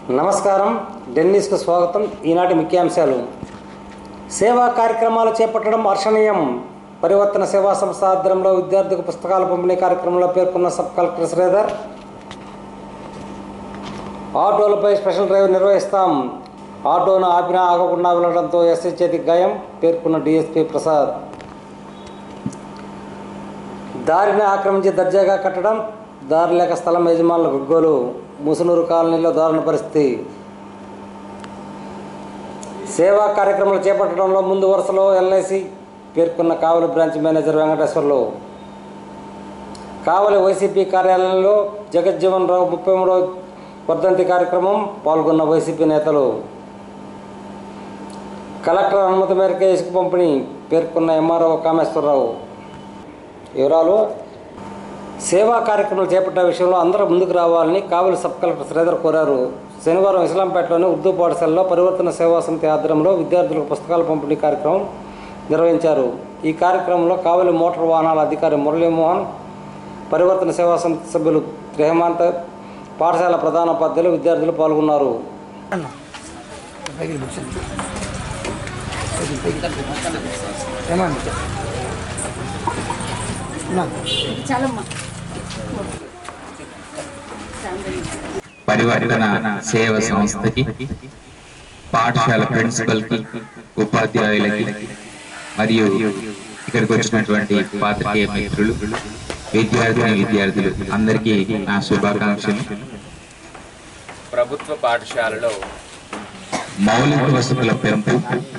నమస్కారం డెన్నిస్కు స్వాగతం ఈనాటి ముఖ్యాంశాలు సేవా కార్యక్రమాలు చేపట్టడం హర్షణీయం పరివర్తన సేవా సంస్థ ఆధ్వర్యంలో విద్యార్థులకు పుస్తకాల పంపిణీ కార్యక్రమంలో పేర్కొన్న సబ్ కలెక్టర్ శ్రీధర్ ఆటోలపై స్పెషల్ డ్రైవ్ నిర్వహిస్తాం ఆటోను ఆపినా ఆగకుండా వెళ్ళడంతో ఎస్ఐ చేతికి గాయం పేర్కొన్న డిఎస్పీ ప్రసాద్ దారిని ఆక్రమించి దర్జాగా కట్టడం దారి లేక స్థలం యజమానుల గుగ్గోలు ముసునూరు కాలనీలో దారుణ పరిస్థితి సేవా కార్యక్రమాలు చేపట్టడంలో ముందు వరుసలో ఎల్ఐసి పేర్కొన్న Kavali branch manager Venkateswarlu Kavali YCP కార్యాలయంలో జగజ్జీవన్ రావు ముప్పై మూడో వర్ధంతి కార్యక్రమం పాల్గొన్న వైసీపీ నేతలు కలెక్టర్ అనుమతి మేరకు ఇసుక పంపిణీ పేర్కొన్న ఎంఆర్ఓ కామేశ్వరరావు వివరాలు సేవా కార్యక్రమాలు చేపట్టే విషయంలో అందరూ ముందుకు రావాలని కావలి సబ్ కలెక్టర్ శ్రీధర్ కోరారు శనివారం ఇస్లాంపేటలోని ఉర్దూ పాఠశాలలో పరివర్తన సేవా సమితి ఆధ్వర్యంలో విద్యార్థులకు పుస్తకాల పంపిణీ కార్యక్రమం నిర్వహించారు ఈ కార్యక్రమంలో కావలి మోటార్ వాహనాల అధికారి మురళీమోహన్ పరివర్తన సేవా సమితి సభ్యులు రెహమాంత్ పాఠశాల ప్రధానోపాధ్యాయులు విద్యార్థులు పాల్గొన్నారు చాలమ్మా పరివర్తన సేవ సంస్థకి పాఠశాల ప్రిన్సిపల్ కి ఉపాధ్యాయులకి మరియు ఇక్కడికి వచ్చినటువంటి పాత్రికేయ మిత్రులు విద్యార్థిని విద్యార్థులు అందరికీ నా శుభాకాంక్షలు ప్రభుత్వ పాఠశాలలో మౌలిక వసతుల పెంపు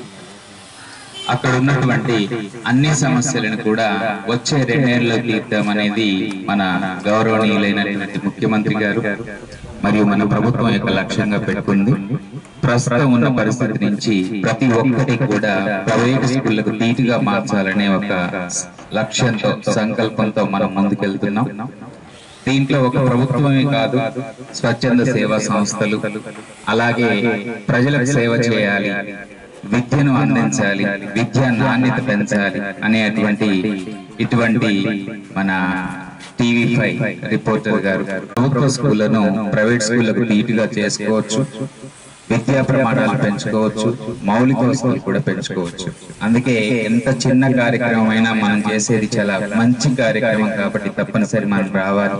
అక్కడ ఉన్నటువంటి అన్ని సమస్యలను కూడా వచ్చే రెండేళ్లలో తీర్దాం అనేది మన గౌరవనీయులైనటువంటి ముఖ్యమంత్రి గారు మరియు మన ప్రభుత్వం యొక్క లక్ష్యంగా పెట్టుకుంది ప్రస్తుతం ఉన్న పరిస్థితి నుంచి ప్రతి ఒక్కటి కూడా ప్రైవేట్ స్కూళ్లకు ధీటుగా మార్చాలనే ఒక లక్ష్యంతో సంకల్పంతో మనం ముందుకెళ్తున్నాం దీంట్లో ఒక ప్రభుత్వమే కాదు స్వచ్ఛంద సేవా సంస్థలు అలాగే ప్రజలకు సేవ చేయాలి విద్యను అందించాలి విద్య నాణ్యత పెంచాలి అనేటువంటి ఇటువంటి మన టీవీ ఫైవ్ రిపోర్టర్ గారు ప్రభుత్వ స్కూళ్లను ప్రైవేట్ స్కూళ్లకు ధీటుగా చేసుకోవచ్చు విద్యా ప్రమాణాలు పెంచుకోవచ్చు మౌలిక వసతులు కూడా పెంచుకోవచ్చు అందుకే ఎంత చిన్న కార్యక్రమం అయినా మనం చేసేది చాలా మంచి కార్యక్రమం కాబట్టి తప్పనిసరి మనం రావాలి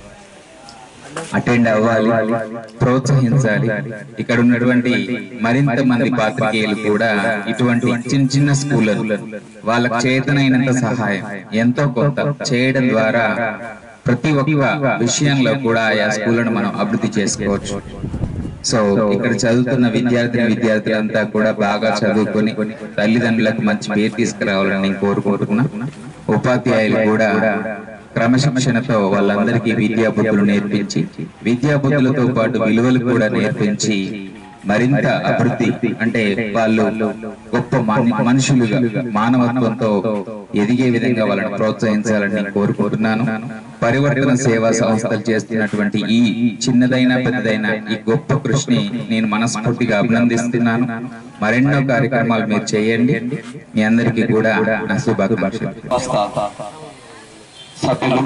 అటెండ్ అవ్వాలి ప్రోత్సహించాలి ఇక్కడ ఉన్నటువంటి మరింత మంది పాత్రికేయులు కూడా ఇటువంటి చిన్న చిన్న స్కూళ్ళను వాళ్ళకు చేతనైనంత సహాయం ఎంతో కొంత చేయడం ద్వారా ప్రతి ఒక్క విషయంలో కూడా ఆయా స్కూళ్ళను మనం అభివృద్ధి చేసుకోవచ్చు సో ఇక్కడ చదువుతున్న విద్యార్థిని విద్యార్థులంతా కూడా బాగా చదువుకొని తల్లిదండ్రులకు మంచి పేరు తీసుకురావాలని నేను కోరుకుంటున్నా ఉపాధ్యాయులు కూడా క్రమశిక్షణతో వాళ్ళందరికీ విద్యా బుద్ధులు నేర్పించి విద్యా బుద్ధులతో పాటు విలువలు కూడా నేర్పించి మరింత అభివృద్ధి అంటే వాళ్ళు గొప్ప మాని- మనుషులుగా మానవత్వంతో ఎదిగే విధంగా వాళ్ళని ప్రోత్సహించాలని నేను కోరుకుంటున్నాను పరివర్తన సేవా సంస్థలు చేస్తున్నటువంటి ఈ చిన్నదైన పెద్దదైన ఈ గొప్ప కృషిని నేను మనస్ఫూర్తిగా అభినందిస్తున్నాను మరెన్నో కార్యక్రమాలు మీరు చేయండి మీ అందరికీ కూడా నా శుభాకాంక్షలు సంస్థ సభ్యులు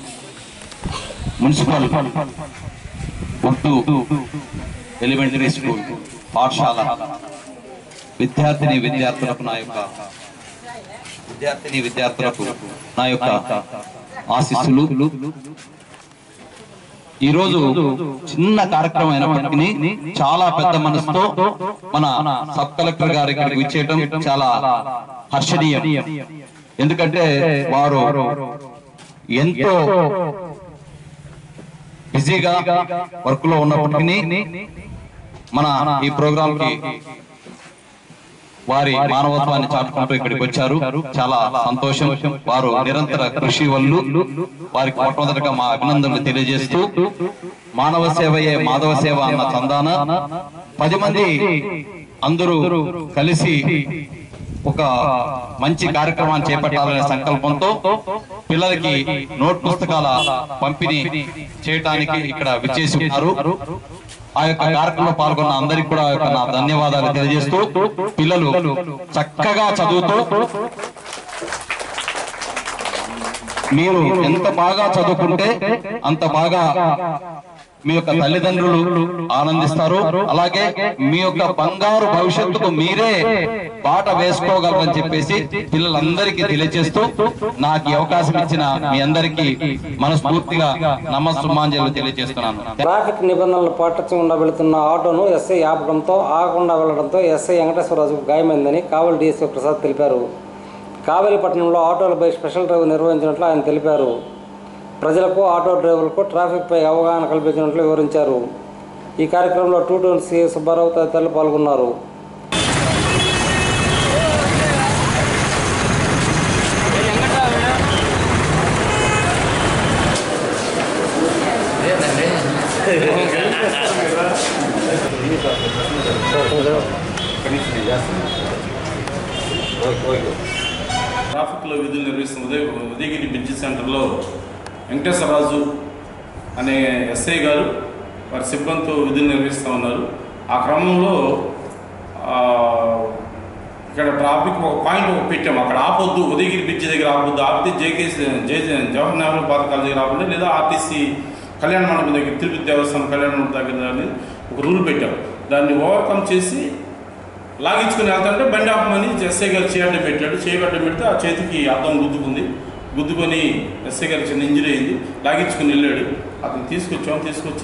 మున్సిపల్ ఉర్దూ ఎలిమెంటరీ స్కూల్ పాఠశాల విద్యార్థిని విద్యార్థులకు నా యొక్క విద్యార్థిని విద్యార్థులకు నా యొక్క ఆశీస్సులు ఈ రోజు చిన్న కార్యక్రమం అయినప్పటికీ చాలా పెద్ద మనసుతో మన సబ్ కలెక్టర్ గారు ఇక్కడికి విచ్చేయడం చాలా హర్షణీయం ఎందుకంటే వారు ఎంతో బిజీగా వర్క్ లో ఉన్నప్పటికీ మన ఈ ప్రోగ్రామ్ కి వారి మానవత్వాన్ని చాటుకుంటూ ఇక్కడికి వచ్చారు చాలా సంతోషం వారు నిరంతర కృషి వల్లు వారికి మొట్టమొదటిగా మా అభినందనలు తెలియజేస్తూ మానవ సేవయే మాధవ సేవ అన్న చందాన పది మంది అందరూ కలిసి ఒక మంచి కార్యక్రమాన్ని చేపట్టాలనే సంకల్పంతో పిల్లలకి నోట్ పుస్తకాల పంపిణీ చేయటానికి ఇక్కడ విచ్చేసి ఉన్నారు ఆ యొక్క కార్యక్రమంలో పాల్గొన్న అందరికి కూడా ఆ యొక్క నా ధన్యవాదాలు తెలియజేస్తూ పిల్లలు చక్కగా చదువుతూ మీరు ఎంత బాగా చదువుకుంటే అంత బాగా మీ యొక్క తల్లిదండ్రులు ఆనందిస్తారు అలాగే మీ యొక్క బంగారు భవిష్యత్తుకు మీరే బాట వేసుకోగలరని చెప్పేసి పిల్లలందరికీ తెలియజేస్తూ నాకు ఈ అవకాశం ఇచ్చిన మీ అందరికీ మనస్ఫూర్తిగా నమస్సుమాంజలు తెలియజేస్తున్నాను ట్రాఫిక్ నిబంధనలు పాటించకుండా వెళుతున్న ఆటోను ఎస్ఐ ఆపడంతో ఆగకుండా వెళ్లడంతో ఎస్ఐ వెంకటేశ్వరరాజుకు గాయమైందని కావలి డీఎస్పీ ప్రసాద్ తెలిపారు కావేరిపట్నంలో ఆటోలపై స్పెషల్ డ్రైవ్ నిర్వహించినట్లు ఆయన తెలిపారు ప్రజలకు ఆటో డ్రైవర్లకు ట్రాఫిక్పై అవగాహన కల్పించినట్లు వివరించారు ఈ కార్యక్రమంలో టూ టౌన్ సిఐ సుబ్బారావు తదితరులు పాల్గొన్నారు ట్రాఫిక్లో విధులు నిర్వహిస్తున్న ఉదయ ఉదయగిరి బ్రిడ్జి సెంటర్లో వెంకటేశ్వరరాజు అనే ఎస్ఐ గారు వారి సిబ్బందితో విధులు నిర్వహిస్తూ ఉన్నారు ఆ క్రమంలో ఆ, ఇక్కడ ట్రాఫిక్ ఒక పాయింట్ ఒక పెట్టాము అక్కడ ఆపొద్దు ఉదయగిరి బ్రిడ్జి దగ్గర ఆపొద్దు ఆపితే జేకేసి జే జవహర్ నెహ్రూ పాతకాల దగ్గర ఆపండి లేదా ఆర్టీసీ కళ్యాణ మండపం దగ్గర తిరుపతి దేవస్థానం కళ్యాణ మండపం దగ్గర అని ఒక రూల్ పెట్టాం దాన్ని ఓవర్కమ్ చేసి లాగించుకుని వెళ్తుంటే బండి ఆపమని ఎస్ఐ గారు చేయడం పెట్టాడు చేయబడ్డం పెడితే ఆ చేతికి అద్దం గుద్దుకుంది గుద్దుకొని ఎస్ఐ గారికి చిన్న ఇంజరీ అయింది లాగించుకుని వెళ్ళాడు అతను తీసుకొచ్చాం తీసుకొచ్చి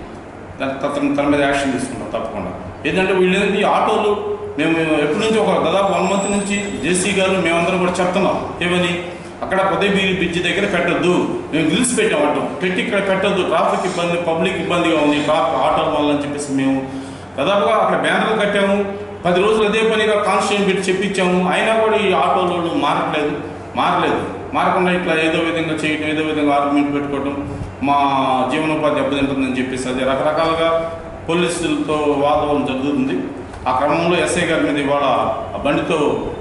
దాని అతను తన మీద యాక్షన్ తీసుకున్నాం తప్పకుండా ఏంటంటే వీళ్ళు ఏంటి ఈ ఆటోలు మేము ఎప్పటి నుంచి ఒక దాదాపు వన్ మంత్ నుంచి జేసీ గారు మేమందరం కూడా చెప్తున్నాం ఏమని అక్కడ ఉదయగిరి బ్రిడ్జి దగ్గర పెట్టొద్దు మేము గ్రిల్స్ పెట్టాం అడ్డం పెట్టి ఇక్కడ పెట్టొద్దు ట్రాఫిక్ ఇబ్బంది పబ్లిక్ ఇబ్బందిగా ఉంది ట్రాఫిక్ ఆటోల వల్ల అని చెప్పేసి మేము దాదాపుగా అక్కడ బ్యానర్లు కట్టాము పది రోజులు అదే పనిగా కాన్స్టిట్యూషన్ పెట్టి చెప్పించాము అయినా కూడా ఈ ఆటోలు మారట్లేదు మారలేదు మారకుండా ఇట్లా ఏదో విధంగా చేయటం ఏదో విధంగా ఆర్గ్యుమెంట్ పెట్టుకోవటం మా జీవనోపాధి దెబ్బతింటుందని చెప్పేసి అది రకరకాలుగా పోలీసులతో వాతావరణం జరుగుతుంది ఆ క్రమంలో ఎస్ఐ గారి మీద ఇవాళ ఆ బండితో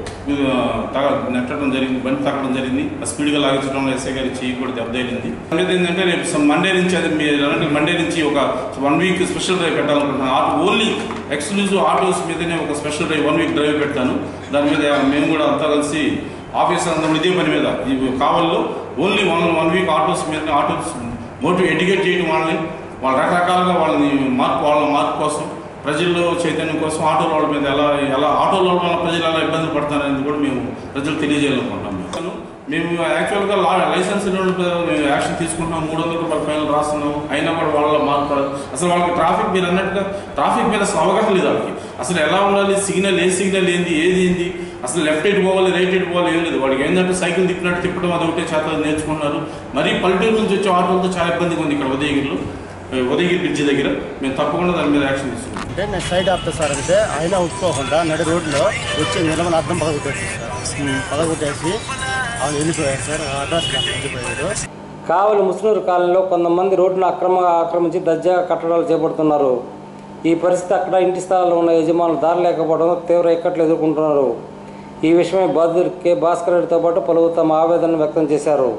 ఆ, తగ నెట్టడం జరిగింది బండి తగ్గడం జరిగింది ఆ స్పీడ్గా లాగించడంలో ఎస్ఐ గారి చెయ్యి కూడా దెబ్బతగిలింది అనేది ఏంటంటే రేపు సమ్ మండే నుంచి అది మీరు అన్నట్టు మండే నుంచి ఒక వన్ వీక్ స్పెషల్ డ్రైవ్ పెట్టాలనుకుంటున్నాను ఆటో ఓన్లీ ఎక్స్క్లూజివ్ ఆటోస్ మీదనే ఒక special drive one week drive పెడతాను దాని మీద మేము కూడా అంతా కలిసి ఆఫీస్ అందరం ఇదే పని మీద ఈ కావల్లో only one one week autos మీద ఆటోస్ మోటివ్ ఎడ్యుకేట్ చేయడం వాళ్ళని వాళ్ళ రకరకాలుగా వాళ్ళని మార్పు వాళ్ళ మార్పు కోసం ప్రజల్లో చైతన్యం కోసం ఆటోల వాళ్ళ మీద ఎలా ఎలా ఆటోల వల్ల ప్రజలు ఎలా ఇబ్బంది పడతారనేది కూడా మేము ప్రజలు తెలియజేయాలనుకుంటాం మేము. మేము యాక్చువల్గా లా లైసెన్స్ లేని వాళ్ళ మీద మేము యాక్షన్ తీసుకుంటున్నాం మూడు వందల రూపాయల ఫైన్ రాస్తున్నాం అయినా కూడా వాళ్ళ మార్పు రాదు. అసలు వాళ్ళకి ట్రాఫిక్ మీరు అన్నట్టుగా ట్రాఫిక్ మీద అసలు అవగాహన లేదు వాళ్ళకి అసలు ఎలా ఉండాలి సిగ్నల్ ఏ సిగ్నల్ ఏంది ఏది ఏంది అసలు లెఫ్ట్ ఎయిట్ పోవాలి రైట్ ఎయిట్ పోవాలి ఏం లేదు వాడికి ఏంటంటే సైకిల్ తిప్పినట్టు తిప్పడం అది ఒకటే చేత నేర్చుకున్నారు మరీ పల్లెటూరు నుంచి వచ్చే ఆటోలతో చాలా ఇబ్బందిగా ఉంది ఇక్కడ ఉదయగిరిలో ఉదయగిరి బ్రిడ్జి దగ్గర మేము తప్పకుండా దాని మీద యాక్షన్ తీసుకుంటాం అంటే నేను సైడ్ ఆపుతా సార్ అంటే అయినా ఒప్పుకోకుండా నడి రోడ్లో వచ్చి నిలబడి అర్థం పగలగొట్టేసి సార్ పగలగొట్టేసి అవును వెళ్ళిపోయారు సార్ ఆ అడ్రస్ నాకు వెళ్ళిపోయాడు కావలి ముస్నూరు కాలనీలో కొంతమంది రోడ్డును అక్రమంగా ఆక్రమించి దర్జాగా కట్టడాలు చేపడుతున్నారు ఈ పరిస్థితి అక్కడ ఇంటి స్థలాల్లో ఉన్న యజమానులు దారి లేకపోవడంతో తీవ్ర ఇక్కట్లు ఎదుర్కొంటున్నారు ఈ విషయమై బాధితుడు కె భాస్కర్ రెడ్డితో పాటు పలువురు తమ ఆవేదన వ్యక్తం చేశారు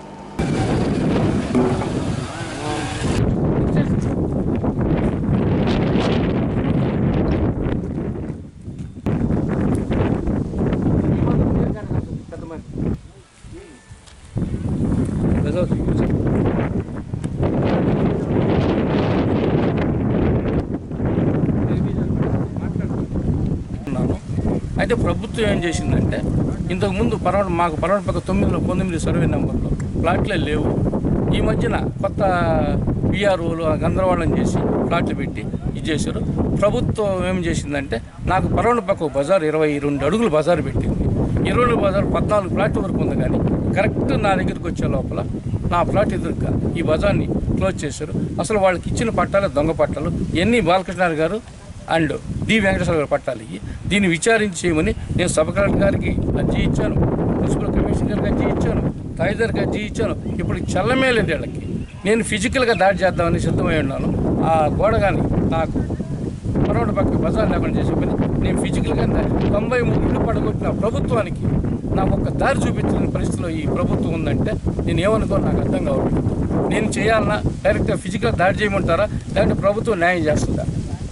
ఉన్నాను అయితే ప్రభుత్వం ఏం చేసిందంటే ఇంతకుముందు పరవడ మాకు పరవడ పక్క తొమ్మిదిలో పంతొమ్మిది సర్వే నెంబర్లో ప్లాట్లే లేవు ఈ మధ్యన కొత్త పిఆర్ఓలు గందరగోళం చేసి ప్లాట్లు పెట్టి ఇది చేశారు ప్రభుత్వం ఏం చేసిందంటే నాకు పరవడ పక్క ఒక బజార్ ఇరవై రెండు అడుగులు బజార్ పెట్టింది ఇరవై రెండు బజార్ పద్నాలుగు ప్లాట్ల వరకు ఉంది కానీ కరెక్ట్ నా దగ్గరికి వచ్చే లోపల నా ప్లాట్ ఎదురుగా ఈ బజార్ని క్లోజ్ చేశారు అసలు వాళ్ళకి ఇచ్చిన పట్టాలు దొంగ పట్టాలు ఎన్ని బాలకృష్ణ గారు అండ్ డి వెంకటేశ్వర గారు పట్టాలు ఇవి దీన్ని విచారించేయమని నేను సబ్ కలెక్టర్ గారికి అర్జీ ఇచ్చాను మున్సిపల్ కమిషనర్ గారికి అర్జీ ఇచ్చాను తహసీల్దార్కి అర్జీ ఇచ్చాను ఇప్పుడు చల్లమే లేదు వీళ్ళకి నేను ఫిజికల్గా దాడి చేద్దామని సిద్ధమై ఉన్నాను ఆ గోడ కానీ నాకు పరోట పక్క బజార్ లేకుండా చేసే పని నేను ఫిజికల్గా తొంభై మూడు ఇళ్ళు పడగొట్టిన ప్రభుత్వానికి నాకు ఒక దారి చూపించిన పరిస్థితిలో ఈ ప్రభుత్వం ఉందంటే నేను ఏమనుకో నాకు అర్థం కావట్లేదు నేను చేయాలన్నా డైరెక్ట్గా ఫిజికల్గా దాడి చేయమంటారా లేదంటే ప్రభుత్వం న్యాయం చేస్తుందా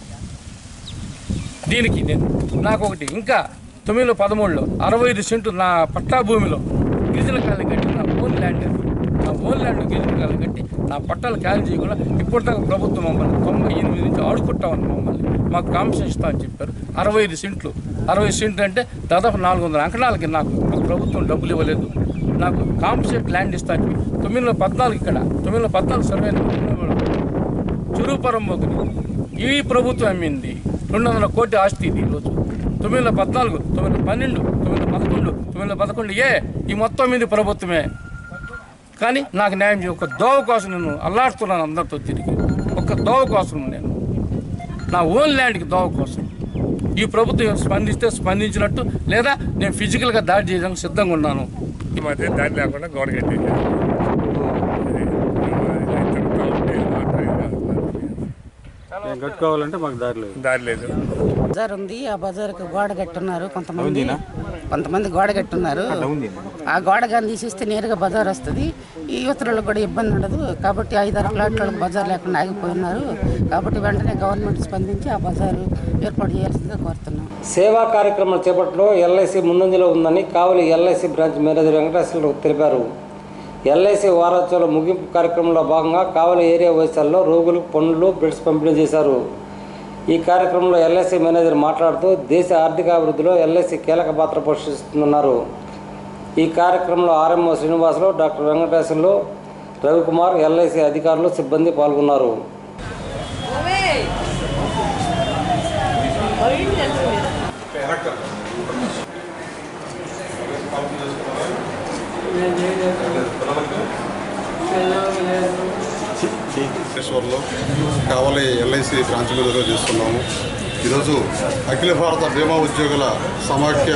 దీనికి నేను నాకు ఒకటి ఇంకా తొమ్మిదిలో పదమూడులో అరవై ఐదు సెంటు నా పట్టా భూమిలో గిరిజన కాలం కట్టి నా ఓన్ ల్యాండ్ అది నా ఓన్ ల్యాండ్ గిరిజన కాలం కట్టి నా పట్టాలు క్యారీ చేయకుండా ఇప్పటిదాకా ప్రభుత్వం మమ్మల్ని తొంభై ఎనిమిది నుంచి ఆడుకుంటా ఉంది మమ్మల్ని మాకు కాంపిషన్ ఇస్తా అని చెప్పారు అరవై ఐదు సెంట్లు అరవై సెంట్లు అంటే దాదాపు నాలుగు వందల అంకణాలకి నాకు మాకు ప్రభుత్వం డబ్బులు ఇవ్వలేదు నాకు కాంపిషన్ ల్యాండ్ ఇస్తా అని చెప్పి తొమ్మిది వందల పద్నాలుగు ఇక్కడ తొమ్మిది వందల పద్నాలుగు సర్వే చురుపురం ఒకటి ఈ ప్రభుత్వం అమ్మింది రెండు వందల కోటి ఆస్తి ఇది ఈరోజు తొమ్మిది వందల పద్నాలుగు తొమ్మిది వందల పన్నెండు తొమ్మిది వందల పదకొండు తొమ్మిది వందల పదకొండు ఏ ఈ మొత్తం మీద ప్రభుత్వమే కానీ నాకు న్యాయం చేయ ఒక దోవ కోసం నేను అల్లాడుతున్నాను అందరితో తిరిగి ఒక దోవ కోసం నేను నా ఓన్ ల్యాండ్కి దోవ కోసం ఈ ప్రభుత్వం స్పందిస్తే స్పందించినట్టు లేదా నేను ఫిజికల్గా దాడి చేయడానికి సిద్ధంగా ఉన్నాను ఈ మధ్య దారి లేకుండా గోడ కట్టేసారు కట్టుకోవాలంటే మాకు దారి లేదు దారి లేదు బజార్ ఉంది ఆ బజార్కి గోడ కట్టున్నారు కొంతమంది కొంతమంది గోడ కట్టున్నారు ఆ గోడ కానీ తీసేస్తే నేరుగా బజార్ వస్తుంది ఈ యువతలకు కూడా ఇబ్బంది ఉండదు కాబట్టి ఐదారు ప్లాట్లకు బజార్ లేకుండా ఆగిపోయినారు కాబట్టి వెంటనే గవర్నమెంట్ స్పందించి ఆ బజారు ఏర్పాటు చేయాల్సిందిగా కోరుతున్నాం సేవా కార్యక్రమాల చేపట్టలో ఎల్ఐసి ముందంజలో ఉందని Kavali LIC branch manager Venkateswararao తెలిపారు ఎల్ఐసి వారోత్సవాల ముగింపు కార్యక్రమంలో భాగంగా కావలి ఏరియా వైశాల్లో రోగులకు పండ్లు బెడ్స్ పంపిణీ చేశారు ఈ కార్యక్రమంలో ఎల్ఐసి మేనేజర్ మాట్లాడుతూ దేశ ఆర్థికాభివృద్ధిలో ఎల్ఐసి కీలక పాత్ర పోషిస్తుందన్నారు ఈ కార్యక్రమంలో RMO Srinivasarao doctor Venkateswarlu Ravikumar LIC అధికారులు సిబ్బంది పాల్గొన్నారు భువనేశ్వర్లో కావలి ఎల్ఐసి బ్రాంచ్ మీదుగా చేస్తున్నాము ఈరోజు అఖిల భారత బీమా ఉద్యోగుల సమాఖ్య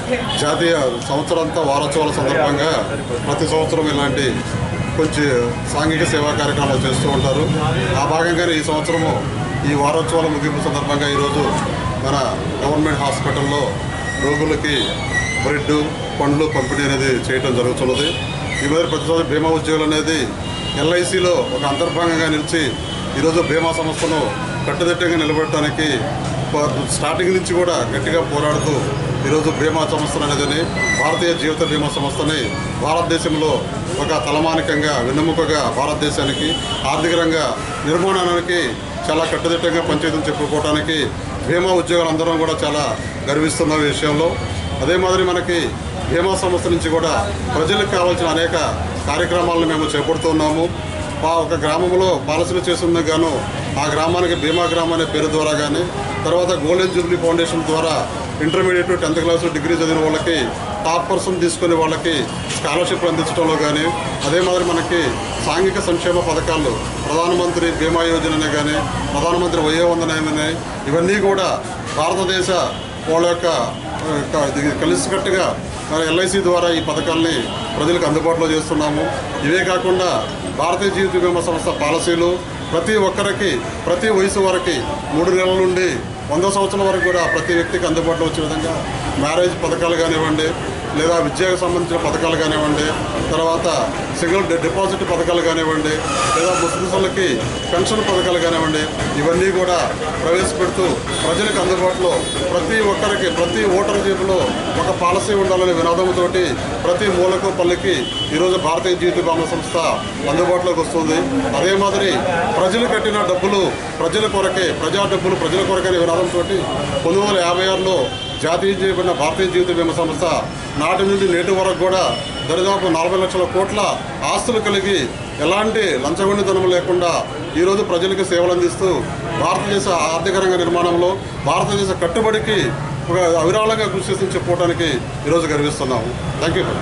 జాతీయ సంవత్సరంతా వారోత్సవాల సందర్భంగా ప్రతి సంవత్సరం ఇలాంటి కొంచెం సాంఘిక సేవా కార్యక్రమాలు చేస్తూ ఉంటారు ఆ భాగంగానే ఈ సంవత్సరము ఈ వారోత్సవాల ముగింపు సందర్భంగా ఈరోజు మన గవర్నమెంట్ హాస్పిటల్లో రోగులకి బ్రెడ్ పండ్లు పంపిణీ అనేది చేయడం జరుగుతున్నది ఈ మీద ప్రతి సంవత్సరం బీమా ఉద్యోగులు అనేది ఎల్ఐసిలో ఒక అంతర్భాగంగా నిలిచి ఈరోజు బీమా సంస్థను కట్టుదిట్టంగా నిలబెట్టడానికి ప- స్టార్టింగ్ నుంచి కూడా గట్టిగా పోరాడుతూ ఈరోజు బీమా సంస్థను అనేది భారతీయ జీవిత బీమా సంస్థని భారతదేశంలో ఒక తలమానికంగా వెన్నెముకగా భారతదేశానికి ఆర్థిక రంగ నిర్మాణానికి చాలా కట్టుదిట్టంగా పనిచేయడం చెప్పుకోవడానికి బీమా ఉద్యోగులందరం కూడా చాలా గర్విస్తున్న ఈ విషయంలో అదే మాదిరి మనకి బీమా సంస్థ నుంచి కూడా ప్రజలకు కావాల్సిన అనేక కార్యక్రమాలను మేము చేపడుతున్నాము మా ఒక గ్రామంలో పాలసీలు చేస్తున్నందుకు గాను ఆ గ్రామానికి బీమా గ్రామం అనే పేరు ద్వారా కానీ తర్వాత గోల్డెన్ జూబ్లీ ఫౌండేషన్ ద్వారా ఇంటర్మీడియట్ టెన్త్ క్లాస్ డిగ్రీ చదివిన వాళ్ళకి టాప్ పర్సన్ తీసుకునే వాళ్ళకి స్కాలర్షిప్ అందించడంలో కానీ అదే మాదిరి మనకి సాంఘిక సంక్షేమ పథకాలు ప్రధానమంత్రి బీమా యోజన కానీ ప్రధానమంత్రి వయోవందనమని ఇవన్నీ కూడా భారతదేశ వాళ్ళ యొక్క ఆ, క- ఇది కలిసికట్టుగా మన ఎల్ఐసి ద్వారా ఈ పథకాల్ని ప్రజలకు అందుబాటులో చేస్తున్నాము ఇవే కాకుండా భారతీయ జీవిత బీమా సంస్థ పాలసీలు ప్రతి ఒక్కరికి ప్రతి వయసు వారికి మూడు నెలల నుండి వంద సంవత్సరాల వరకు కూడా ప్రతి వ్యక్తికి అందుబాటులో వచ్చే విధంగా మ్యారేజ్ పథకాలు కానివ్వండి లేదా విద్యకు సంబంధించిన పథకాలు కానివ్వండి తర్వాత సింగిల్ డి- డిపాజిట్ పథకాలు కానివ్వండి లేదా ముస్లింలకి పెన్షన్ పథకాలు కానివ్వండి ఇవన్నీ కూడా ప్రవేశపెడుతూ ప్రజలకు అందుబాటులో ప్రతి ఒక్కరికి ప్రతి ఓటర్ జేబులో ఒక పాలసీ ఉండాలనే వినాదంతో ప్రతి మూలకు పల్లెకి ఈరోజు భారతీయ జీవిత బీమా సంస్థ అందుబాటులోకి వస్తుంది అదే మాదిరి ప్రజలు కట్టిన డబ్బులు ప్రజల కొరకే ప్రజా డబ్బులు ప్రజల కొరకే అనే వినాదంతో పంతొమ్మిది వందల యాభై ఆరులో జాతీయ చేయబడిన భారతీయ జీవిత బీమా సంస్థ నాటి నుండి నేటి వరకు కూడా దరిదాపు నలభై లక్షల కోట్ల ఆస్తులు కలిగి ఎలాంటి లంచగొండితనం లేకుండా ఈరోజు ప్రజలకు సేవలు అందిస్తూ భారతదేశ ఆర్థిక రంగ నిర్మాణంలో భారతదేశ కట్టుబడికి ఒక అవిరాళంగా కృషి చేసి చెప్పుకోవడానికి ఈరోజు గర్విస్తున్నాము థ్యాంక్ యూ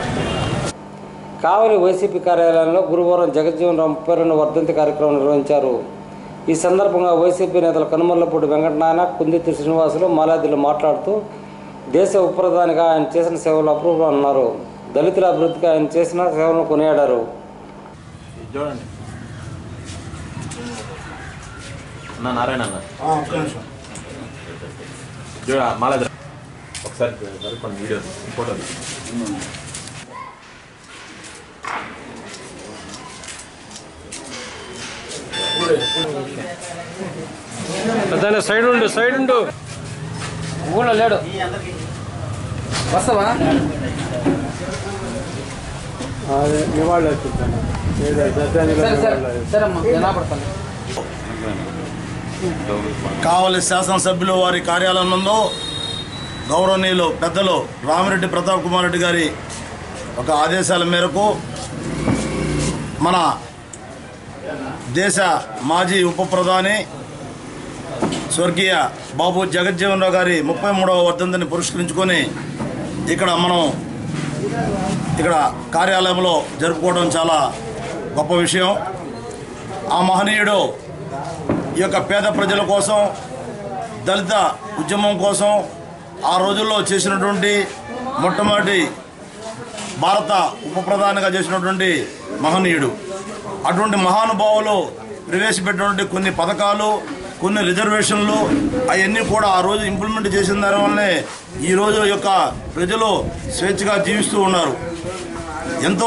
కావలి వైసీపీ కార్యాలయంలో గురువారం జగజ్జీవన్ రామ్ ముప్పై రెండు వర్ధంతి కార్యక్రమం నిర్వహించారు ఈ సందర్భంగా వైసీపీ నేతలు కనుమర్లపూడి వెంకటనారాయణ కుందిత్తి శ్రీనివాసులు మాలాదిలు మాట్లాడుతూ దేశ ఉప ప్రధానిగా ఆయన చేసిన సేవలు అప్రూవ్ అన్నారు దళితుల అభివృద్ధికి ఆయన చేసిన సేవలను కొనియాడారు చూడండి అన్న నారాయణ అన్న చూడ మాలేద్ర ఒకసారి జరుపుకోండి వీడియో ఫోటో సైడ్ ఉండు సైడ్ ఉండు ఊళ్ళో లేడు వస్తావా నివాళులు అర్పిస్తాను ఏదో శ్రద్ధాంజలి నివాళులు కావలి శాసనసభ్యులు వారి కార్యాలయం నందు గౌరవనీయులు పెద్దలు రామిరెడ్డి ప్రతాప్ కుమార్ రెడ్డి గారి ఒక ఆదేశాల మేరకు మన దేశ మాజీ ఉప ప్రధాని స్వర్గీయ బాబు జగజ్జీవన్ రావు గారి ముప్పై మూడవ వర్ధంతిని పురస్కరించుకొని ఇక్కడ మనం ఇక్కడ కార్యాలయంలో జరుపుకోవడం చాలా గొప్ప విషయం ఆ మహనీయుడు ఈ యొక్క పేద ప్రజల కోసం దళిత ఉద్యమం కోసం ఆ రోజుల్లో చేసినటువంటి మొట్టమొదటి భారత ఉప ప్రధానిగా చేసినటువంటి మహనీయుడు అటువంటి మహానుభావులు ప్రవేశపెట్టినటువంటి కొన్ని పథకాలు కొన్ని రిజర్వేషన్లు అవన్నీ కూడా ఆ రోజు ఇంప్లిమెంట్ చేసిన దానివల్లనే ఈ రోజు యొక్క ప్రజలు స్వేచ్ఛగా జీవిస్తూ ఉన్నారు ఎంతో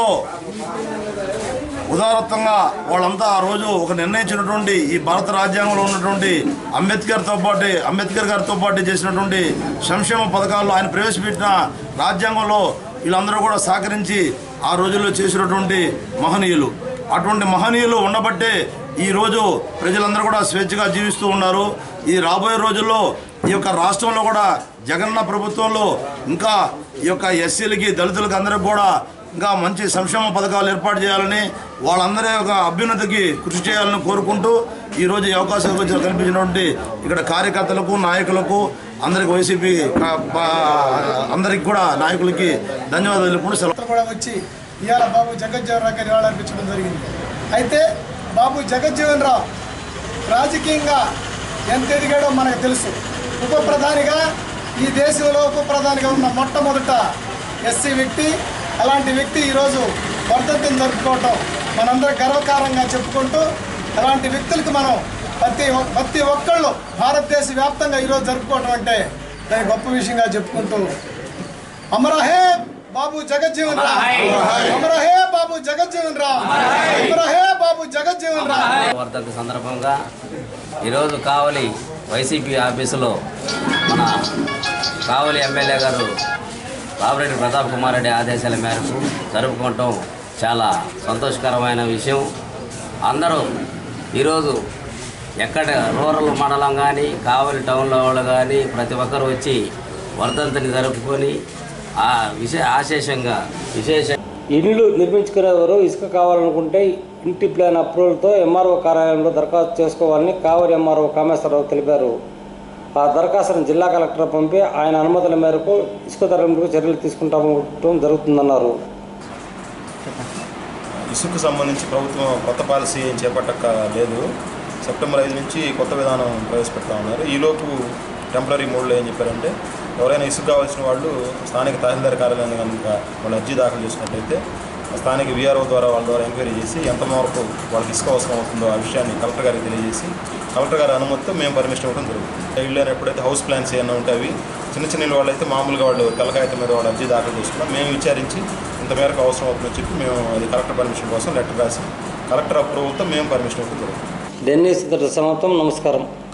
ఉదారత్వంగా వాళ్ళంతా ఆ రోజు ఒక నిర్ణయించినటువంటి ఈ భారత రాజ్యాంగంలో ఉన్నటువంటి అంబేద్కర్తో పాటు అంబేద్కర్ గారితో పాటు చేసినటువంటి సంక్షేమ పథకాల్లో ఆయన ప్రవేశపెట్టిన రాజ్యాంగంలో వీళ్ళందరూ కూడా సహకరించి ఆ రోజుల్లో చేసినటువంటి మహనీయులు అటువంటి మహనీయులు ఉండబట్టే ఈ రోజు ప్రజలందరూ కూడా స్వేచ్ఛగా జీవిస్తూ ఉన్నారు ఈ రాబోయే రోజుల్లో ఈ యొక్క రాష్ట్రంలో కూడా జగన్న ప్రభుత్వంలో ఇంకా ఈ యొక్క ఎస్సీలకి దళితులకి అందరికి కూడా ఇంకా మంచి సంక్షేమ పథకాలు ఏర్పాటు చేయాలని వాళ్ళందరి యొక్క అభ్యున్నతికి కృషి చేయాలని కోరుకుంటూ ఈరోజు ఈ అవకాశం వచ్చి కల్పించినటువంటి ఇక్కడ కార్యకర్తలకు నాయకులకు అందరికి వైసీపీ కా- పా- అందరికి కూడా నాయకులకి ధన్యవాదాలు తెలుపుకుంటూ సెలవు కూడా వచ్చి ఇవాళ బాబు జగజ్జీవన్ రావు గారి నివాళులు అర్పించడం జరిగింది అయితే బాబు జగజ్జీవన్ రావు రాజకీయంగా ఎంత ఎదిగాడో మనకు తెలుసు ఉప ప్రధానిగా ఈ దేశంలో ఉప ప్రధానిగా ఉన్న మొట్టమొదట ఎస్సీ వ్యక్తి అలాంటి వ్యక్తి ఈరోజు వర్ధంతిని జరుపుకోవటం మనందరం గర్వకారంగా చెప్పుకుంటూ అలాంటి వ్యక్తులకు మనం ప్రతి ఒ- ప్రతి ఒక్కళ్ళు భారతదేశ వ్యాప్తంగా ఈరోజు జరుపుకోవటం అంటే దాని గొప్ప విషయంగా చెప్పుకుంటూ అమరహే బాబు జగజ్జీవన్ రామ్ అమరహే బాబు జగజ్జీవన్ రామ్ అమరహే బాబు జగజ్జీవన్ రామ్ వర్ధంతి సందర్భంగా ఈరోజు కావలి వైసీపీ ఆఫీసులో మన కావలి ఎమ్మెల్యే గారు బాబురెడ్డి ప్రతాప్ కుమార్ రెడ్డి ఆదేశాల మేరకు జరుపుకోవటం చాలా సంతోషకరమైన విషయం అందరూ ఈరోజు ఎక్కడ రూరల్ మండలం కానీ కావలి టౌన్లో వాళ్ళు కానీ ప్రతి ఒక్కరు వచ్చి వర్ధంతిని జరుపుకొని ఆ విశే ఆశేషంగా విశేష ఇల్లు నిర్మించుకునేవారు ఇసుక కావాలనుకుంటే ఇంటి ప్లాన్ అప్రూవల్తో ఎంఆర్ఓ కార్యాలయంలో దరఖాస్తు చేసుకోవాలని కావలి ఎంఆర్ఓ కామేశ్వరరావు తెలిపారు ఆ దరఖాస్తును జిల్లా కలెక్టర్ పంపి ఆయన అనుమతుల మేరకు ఇసుక తరలింపుకు చర్యలు తీసుకుంటాం జరుగుతుందన్నారు ఇసుకు సంబంధించి ప్రభుత్వం కొత్త పాలసీ ఏం చేపట్టక లేదు సెప్టెంబర్ ఐదు నుంచి కొత్త విధానం ప్రవేశపెడతా ఉన్నారు ఈలోపు టెంపరీ మోడ్లో ఏం చెప్పారంటే ఎవరైనా ఇసుక కావాల్సిన వాళ్ళు స్థానిక తహసీల్దార్ కార్యాలయాన్ని కనుక వాళ్ళు అర్జీ దాఖలు చేసినట్లయితే స్థానిక విఆర్ఓ ద్వారా వాళ్ళ ద్వారా ఎంక్వైరీ చేసి ఎంత మేరకు వాళ్ళకి ఇసుక అవసరం అవుతుందో ఆ విషయాన్ని కలెక్టర్ గారికి తెలియజేసి కలెక్టర్ గారి అనుమతితో మేము పర్మిషన్ ఇవ్వడం జరుగుతుంది ఇళ్ళు ఎప్పుడైతే హౌస్ ప్లాన్స్ ఏమైనా ఉంటే అవి చిన్న చిన్న ఇళ్ళు వాళ్ళైతే మామూలుగా వాళ్ళు తెల్లకాగితం మీద వాళ్ళు అర్జీ దాఖలు చేసుకున్నాం మేము విచారించి ఇంత మేరకు అవసరం అవుతుందని చెప్పి మేము అది కలెక్టర్ పర్మిషన్ కోసం లెటర్ రాసి కలెక్టర్ అప్రూవల్తో మేము పర్మిషన్ ఇవ్వడం జరుగుతుంది డెన్నీస్ ఇంతటి సమాప్తం నమస్కారం